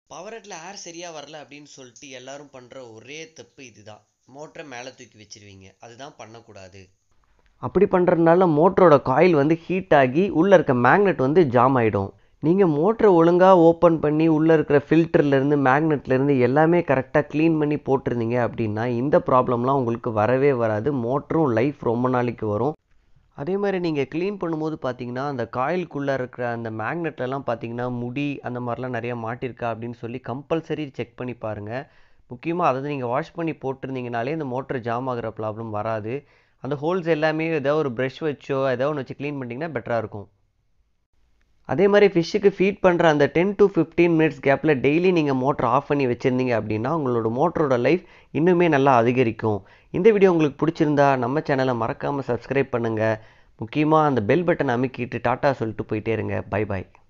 பவரெட்டில் ஏர் சரியாக வரல அப்படின்னு சொல்லிட்டு எல்லாரும் பண்ணுற ஒரே தப்பு இதுதான் மோட்டரை மேலே தூக்கி வச்சிருவீங்க அதுதான் பண்ணக்கூடாது அப்படி பண்ணுறதுனால மோட்டரோட காயில் வந்து ஹீட் ஆகி உள்ளே இருக்க மேக்னெட் வந்து ஜாம் ஆகிடும் நீங்கள் மோட்டரை ஒழுங்காக ஓப்பன் பண்ணி உள்ளே இருக்கிற ஃபில்டர்லேருந்து மேக்னெட்லேருந்து எல்லாமே கரெக்டாக க்ளீன் பண்ணி போட்டிருந்தீங்க அப்படின்னா இந்த ப்ராப்ளம்லாம் உங்களுக்கு வரவே வராது மோட்டரும் லைஃப் ரொம்ப நாளைக்கு வரும் அதே மாதிரி நீங்கள் க்ளீன் பண்ணும்போது பார்த்தீங்கன்னா அந்த காயிலுக்குள்ளே இருக்கிற அந்த மேக்னெட்லலாம் பார்த்தீங்கன்னா முடி அந்த மாதிரிலாம் நிறைய மாட்டிருக்கா அப்படின்னு சொல்லி கம்பல்சரி செக் பண்ணி பாருங்கள் முக்கியமாக அதை நீங்கள் வாஷ் பண்ணி போட்டிருந்தீங்கனாலே இந்த மோட்டர் ஜாம் ஆகிற ப்ராப்ளம் வராது அந்த ஹோல்ஸ் எல்லாமே ஏதோ ஒரு ப்ரஷ் வச்சோ ஏதோ ஒன்று வச்சு க்ளீன் பண்ணிட்டீங்கன்னா பெட்டராக இருக்கும் அதே மாதிரி ஃபிஷ்ஷுக்கு ஃபீட் பண்ணுற அந்த டென் டு ஃபிஃப்டீன் மினிட்ஸ் கேப்பில் டெய்லி நீங்கள் மோட்டர் ஆஃப் பண்ணி வச்சுருந்தீங்க அப்படின்னா உங்களோட மோட்டரோட லைஃப் இன்னுமே நல்லா அதிகரிக்கும் இந்த வீடியோ உங்களுக்கு பிடிச்சிருந்தா நம்ம சேனலை மறக்காமல் சப்ஸ்கிரைப் பண்ணுங்கள் முக்கியமாக அந்த பெல் பட்டன் அமுக்கிட்டு டாட்டா சொல்லிட்டு போயிட்டே இருங்க பை பாய்